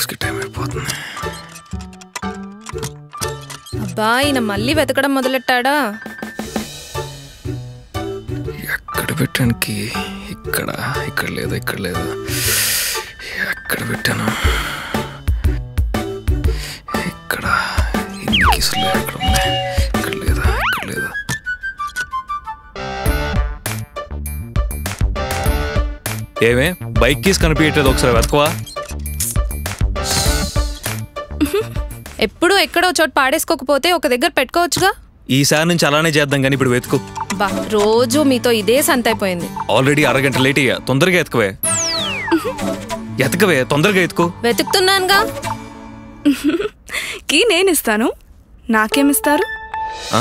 బాక్స్కి టైం అయిపోతుంది అబ్బా ఈయన మళ్ళీ వెతకడం మొదలెట్టాడా ఎక్కడ పెట్టాను కీ ఇక్కడ ఇక్కడ లేదు ఇక్కడ లేదు ఎక్కడ పెట్టాను ఇక్కడ ఇన్ని కీసులు ఎక్కడ ఉన్నాయి ఇక్కడ లేదా ఇక్కడ లేదా ఏమే బైక్ కీస్ కనిపించట్లేదు ఒకసారి వెతకవా ఎప్పుడు ఎక్కడో చోట పాడేసుకోకపోతే ఒక దగ్గర పెట్టుకోవచ్చుగా ఈసారి నుంచి అలానే చేద్దాం కానీ ఇప్పుడు వెతుకు బా రోజు మీతో ఇదే సంతైపోయింది ఆల్రెడీ అరగంట లేట్ అయ్యా తొందరగా ఎతకవే ఎతకవే తొందరగా ఎత్తుకో వెతుకుతున్నానుగా కీ నేను ఇస్తాను నాకేమిస్తారు ఆ?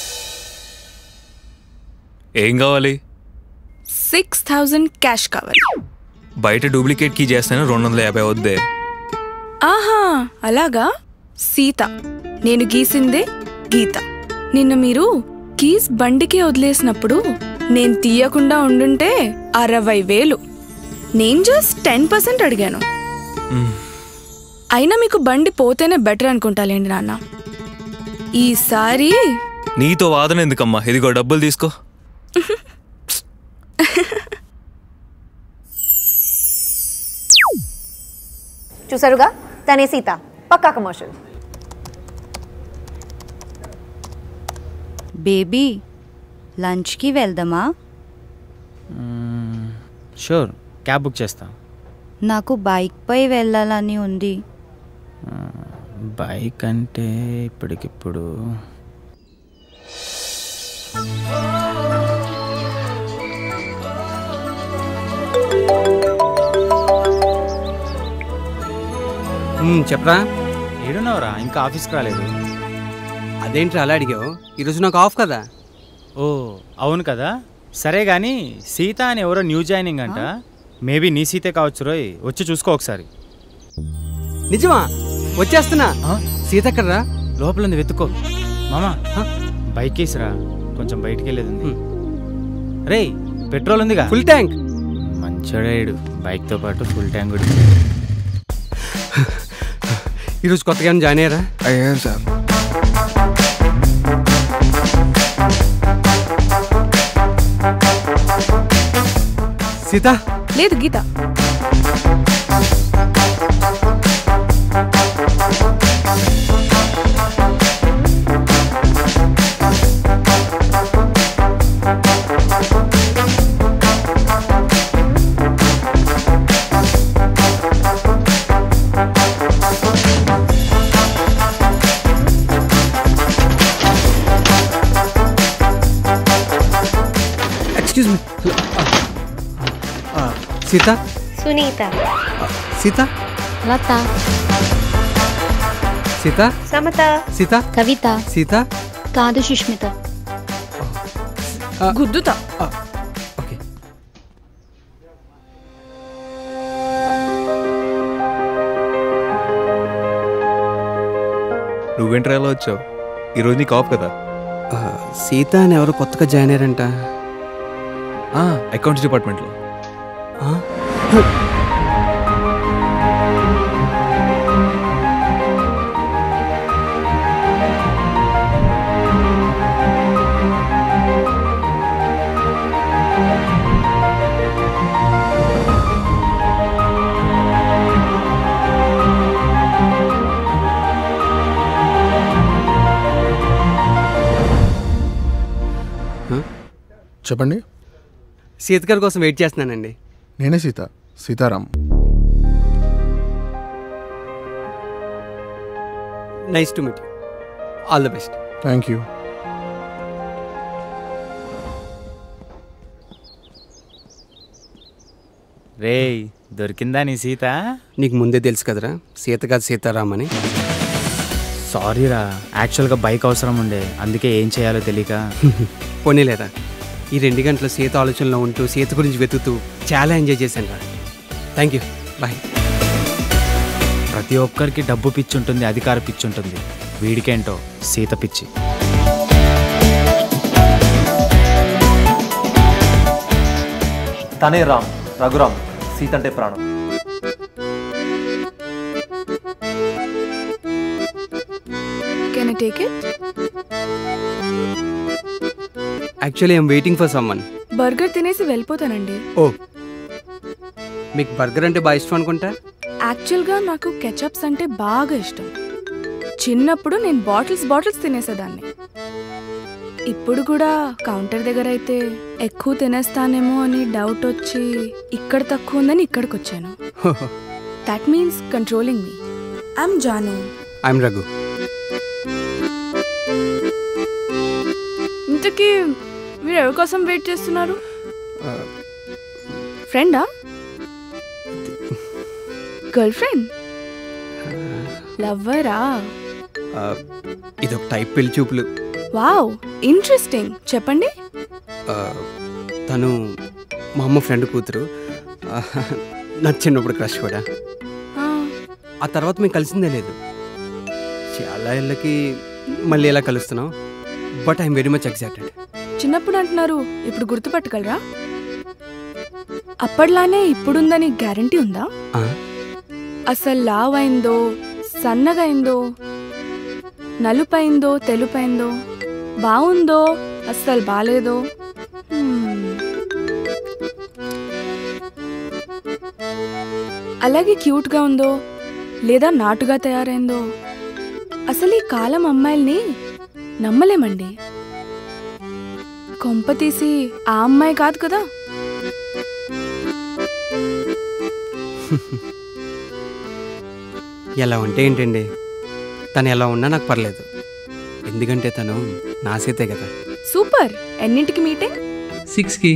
ఏం కావాలి సిక్స్ థౌజండ్ క్యాష్ కావాలి బయట డూప్లికేట్ కీ చేస్తాను రెండు వందల యాభై వద్దే ఆహా అలాగా సీత నేను గీసిందే గీత నిన్న మీరు కీస్ బండికి వదిలేసినప్పుడు నేను తీయకుండా ఉండుంటే అరవై వేలు నేను జస్ట్ టెన్ పర్సెంట్ అడిగాను మ్, అయినా మీకు బండి పోతేనే బెటర్ అనుకుంటాలేండి నాన్న ఈసారి నీతో వాదన ఎందుకమ్మా ఇదిగో డబ్బులు తీసుకో చూసారుగా తనే సీత పక్కా కమర్షియల్ బేబీ లంచ్కి వెళ్దామా షూర్ క్యాబ్ బుక్ చేస్తా నాకు బైక్పై వెళ్ళాలని ఉంది బైక్ అంటే ఇప్పటికిప్పుడు మ్మ్, చెప్పరా ఏడున్నావురా ఇంకా ఆఫీస్కి రాలేదు అదేంటి అలా అడిగావు ఈరోజు నాకు ఆఫ్ కదా ఓ అవును కదా సరే కానీ సీత అని ఎవరో న్యూ జాయినింగ్ అంట మేబీ నీ సీతే కావచ్చు రోయ్ వచ్చి చూసుకో ఒకసారి నిజమా వచ్చేస్తున్నా ఆ? సీత ఎక్కడరా లోపల ఉంది వెతుక్కో మామా బైక్ వేసిరా కొంచెం బయటికి వెళ్ళేది ఉంది రేయ్ పెట్రోల్ ఉందిగా ఫుల్ ట్యాంక్ మంచోడేడు బైక్తో పాటు ఫుల్ ట్యాంక్ కూడా ఈరోజు కొత్తగా ఏమైనా జాయిన్ అయ్యారా అయ్యారు సార్ సీత లేదు గీత ఎక్స్క్యూజ్ మీ సీత సునీత సీత లత సీత సమత సీత కవిత సీత కాదు సుష్మిత గుద్దుతా ఓకే నువ్వేంట్రా ఎలా వచ్చావు ఈరోజు నీకు ఆఫ్ కదా ఆ, సీత అని ఎవరు కొత్తగా జాయిన్ అయ్యారంట అకౌంట్స్ డిపార్ట్మెంట్లో ఆ? చెప్పండి సీత గారి కోసం వెయిట్ చేస్తున్నానండి నేనే Sita Sitaram nice to meet all the best thank you రేయ్ దొరికిందా నీ సీత నీకు ముందే తెలుసు కదరా సీత కాదు సీతారాం అని సారీరా యాక్చువల్గా బైక్ అవసరం ఉండే అందుకే ఏం చేయాలో తెలియక పోనీలేరా ఈ రెండు గంటల సీత ఆలోచనలో ఉంటూ సీత గురించి వెతుకుతూ చాలా ఎంజాయ్ చేశాను రా థ్యాంక్ యూ బాయ్ ప్రతి ఒక్కరికి డబ్బు పిచ్చి ఉంటుంది అధికార పిచ్చి ఉంటుంది వీడికేంటో సీత పిచ్చి తనే రామ్ రఘురామ్ సీత అంటే ప్రాణం I take it actually I'm waiting for someone burger తినేసి వెళ్ళిపోతానండి ఓ మీకు బర్గర్ అంటే బాగా ఇష్టం అనుకుంటా యాక్చువల్గా నాకు కెచప్స్ అంటే బాగా ఇష్టం చిన్నప్పుడు నేను బాటిల్స్ బాటిల్స్ తినేసేదాన్ని ఇప్పుడు కూడా కౌంటర్ దగ్గర అయితే ఎక్కువ తినేస్తానేమో అని డౌట్ వచ్చి ఇక్కడ తక్కువ ఉందని ఇక్కడికి వచ్చాను that means controlling me I'm Janu I'm Raghu ఇంతకీ మీరు ఎవరి కోసం వెయిట్ చేస్తున్నారు ఫ్రెండా గర్ల్ ఫ్రెండ్ లవ్వరా ఆ, ఇదొక టైప్ పెళ్లి చూపులు వావ్ ఇంట్రెస్టింగ్ చెప్పండి ఆ, తను మా అమ్మ ఫ్రెండ్ కూతురు ఆ, నా చిన్నప్పుడు క్రష్ కూడా ఆ, ఆ తర్వాత మేము కలిసిందే లేదు చాలా ఏళ్ళకి మళ్ళీ ఎలా కలుస్తున్నాం but I'm very much excited చిన్నప్పుడు అంటున్నారు ఇప్పుడు గుర్తుపట్టగలరా అప్పట్లానే ఇప్పుడుందని గ్యారంటీ ఉందా అసలు లావ్ అయిందో సన్నగా అయిందో నలుపైందో తెలుపైందో బాగుందో అస్సలు బాలేదో హ్మ్. అలాగే క్యూట్గా ఉందో లేదా నాటుగా తయారైందో అసలు ఈ కాలం అమ్మాయిల్ని నమ్మలేమండి కొంప తీసి ఆ అమ్మాయి కాదు కదా ఎలా ఉంటే ఏంటండి తను ఎలా ఉన్నా నాకు పర్లేదు ఎందుకంటే తను నా సీతే కదా సూపర్ ఎన్నింటికి మీటింగ్ సిక్స్కి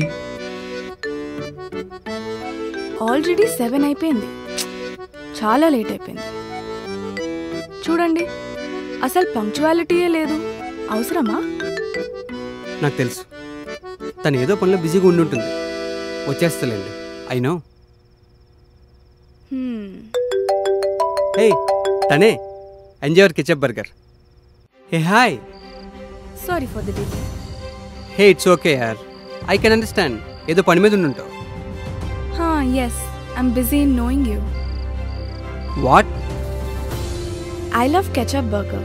ఆల్రెడీ సెవెన్ అయిపోయింది చాలా లేట్ అయిపోయింది చూడండి అసలు పంక్చువాలిటీయే లేదు అవసరమా నాకు తెలుసు తను ఏదో పనిలో బిజీగా ఉండి ఉంటుంది వచ్చేస్తలేండి ఐ నో హ్మ్. హే తనే enjoy our ketchup burger hey hi sorry for the delay hey it's okay యార్ ఐ కెన్ అండర్స్టాండ్ ఏదో పని మీద ఉండుంటావు హా yes I'm busy in knowing you what I love ketchup burger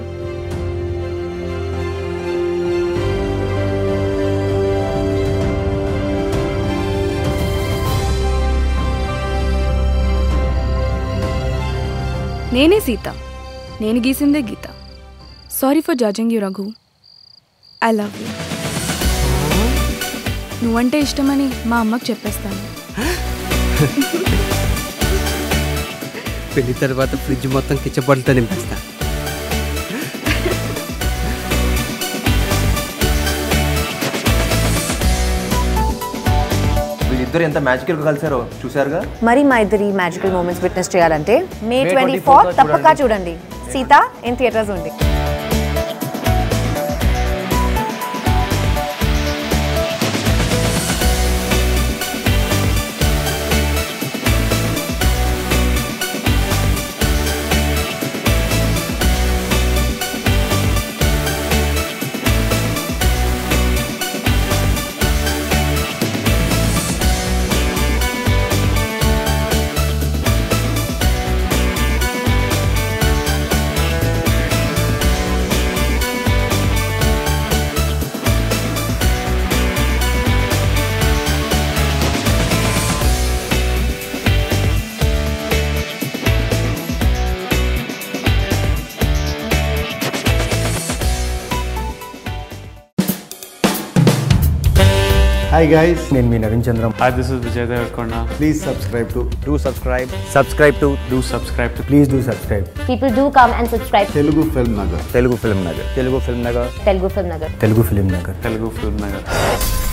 నేనే సీత నేను గీసిందే Gita sorry for judging you Raghu I love you నువ్వంటే ఇష్టమని మా అమ్మకు చెప్పేస్తాను పెళ్లి తర్వాత ఫ్రిడ్జ్ మొత్తం కిచెప్ బట్టలతో నింపేస్తా వీళ్ళిద్దరు ఎంత మ్యాజికల్ గా కలిసారో చూసారుగా మరి మా ఇద్దరి మ్యాజికల్ మూమెంట్స్ విట్నెస్ చేయాలంటే మే May ట్వంటీ 24th ఫోర్ చూడండి. తప్పక చూడండి సీత ఇన్ థియేటర్స్ ఉంది హాయ్ గైస్ నేను మీ Naveen Chandram Hi, this is Vijay Devarkonda. Please subscribe to do subscribe subscribe to Do subscribe to please do subscribe people do come and subscribe Telugu Film Nagar Telugu Film Nagar Telugu Film Nagar Telugu Film Nagar Telugu Film Nagar Telugu Film Nagar.